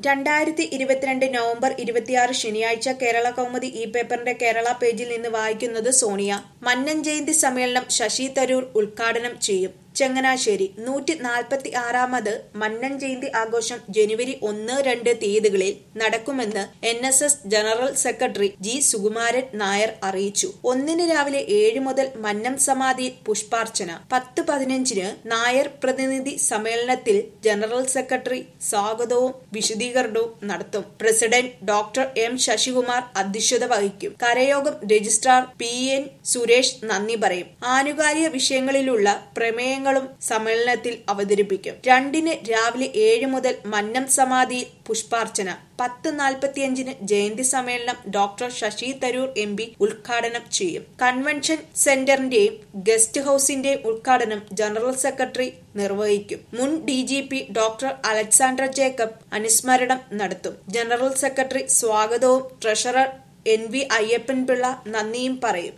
രണ്ടായിരത്തി ഇരുപത്തിരണ്ട് നവംബർ ഇരുപത്തിയാറ് ശനിയാഴ്ച കേരള കൗമുദി ഇ പേപ്പറിന്റെ കേരള പേജിൽ നിന്ന് വായിക്കുന്നത് സോണിയ മന്നൻ ജയന്തി സമ്മേളനം ശശി തരൂർ ഉദ്ഘാടനം ചെയ്യും ചങ്ങനാശ്ശേരി നൂറ്റി നാൽപ്പത്തി ആറാമത് മന്നൻ ജയന്തി ആഘോഷം ജനുവരി ഒന്ന് രണ്ട് തീയതികളിൽ നടക്കുമെന്ന് N S S general secretary G Sukumaran Nair അറിയിച്ചു ഒന്നിന് രാവിലെ ഏഴ് മുതൽ മന്നം സമാധിയിൽ പുഷ്പാർച്ചന പത്ത് പതിനഞ്ചിന് നായർ പ്രതിനിധി സമ്മേളനത്തിൽ ജനറൽ സെക്രട്ടറി സ്വാഗതവും വിശദീകരണവും നടത്തും പ്രസിഡന്റ് ഡോക്ടർ എം ശശികുമാർ അധ്യക്ഷത വഹിക്കും കരയോഗം രജിസ്ട്രാർ പി എൻ സുരേഷ് നന്ദി പറയും ആനുകാലിക വിഷയങ്ങളിലുള്ള പ്രമേയങ്ങളും സമ്മേളനത്തിൽ അവതരിപ്പിക്കും രണ്ടിന് രാവിലെ ഏഴ് മുതൽ മന്നം സമാധിയിൽ പുഷ്പാർച്ചന പത്ത് നാൽപ്പത്തിയഞ്ചിന് ജയന്തി സമ്മേളനം doctor Sasi Tharoor M P ഉദ്ഘാടനം ചെയ്യും കൺവെൻഷൻ സെന്ററിന്റെയും ഗസ്റ്റ് ഹൌസിന്റെയും ഉദ്ഘാടനം ജനറൽ സെക്രട്ടറി നിർവഹിക്കും മുൻ D G P doctor Alexander Jacob അനുസ്മരണം നടത്തും ജനറൽ സെക്രട്ടറി സ്വാഗതവും ട്രഷറർ എൻ വി അയ്യപ്പൻപിള്ള നന്ദിയും പറയും